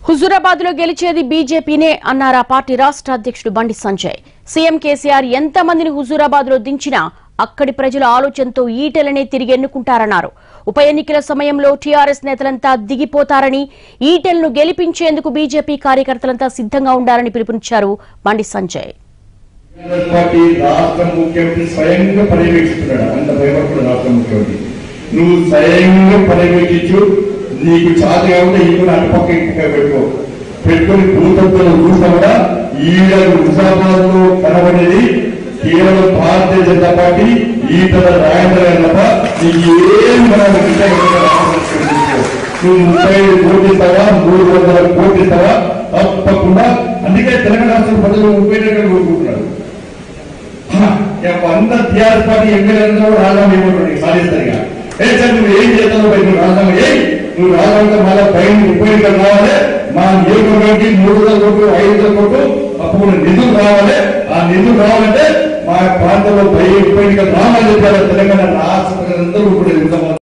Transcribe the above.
హుజూరాబాద్ లో గెలిచేది బీజేపీనే అన్నారు ఆ పార్టీ రాష్ట్ర అధ్యక్షుడు బండి సంజయ్ సీఎం కేసీఆర్ ఎంత మందిని హుజూరాబాద్ లో దించినా అక్కడి ప్రజల ఆలోచనతో ఈటెలనే తిరిగి ఎన్నుకుంటారన్నారు ఉప ఎన్నికల సమయంలో టీఆర్ఎస్ నేతలంతా దిగిపోతారని ఈటెలను గెలిపించేందుకు బీజేపీ కార్యకర్తలంతా సిద్ధంగా ఉండాలని పిలుపునిచ్చారు బండి సంజయ్ కాంగ్రెస్ పార్టీ రాష్ట్ర ముఖ్యమంత్రి స్వయంగా పర్యవేక్షిస్తున్నాడు అంత భయపడుతున్నాడు రాష్ట్ర ముఖ్యమంత్రి నువ్వు స్వయంగా పర్యవేక్షించు నీకు చాత కాబట్టి ఈ కూడా అటుపక్క ఇటుపక్క పెట్టుకో పెట్టుకొని భూతత్వంలో చూసినా కూడా ఈడ హుజాబాద్ లో కనబడేది కేవలం భారతీయ జనతా పార్టీ ఈటల రాజేంద్ర గారి తప్ప నీకు ఏం మనం నువ్వు ముప్పై ఐదు కోట్లు ఇస్తావా మూడు వందల కోట్లు ఇస్తావా తప్పకుండా అందుకే తెలంగాణ రాష్ట్ర ప్రజలు ముప్పై రెండు కోరుకుంటున్నారు వంద టీఆర్ఎస్ పార్టీ ఎమ్మెల్యేలతో రాజధాని ఏమంటాడు సాధిస్తారు ఇక ఏ సార్ నువ్వు ఏం చేస్తావు బయట నువ్వు రాజధాని ఏ నువ్వు రాజధానితో మళ్ళీ పైన ముప్పై ఎన్నికలు రావాలి మా నియోజకవర్గానికి మూడు వందల కోట్లు ఐదు వందల కోట్లు తప్పకుండా నిధులు రావాలి ఆ నిధులు రావాలంటే మా ప్రాంతంలో పై ముప్పై ఎన్నికలు రావాలని చెప్పారు తెలంగాణ రాష్ట్ర ప్రజలందరూ కూడా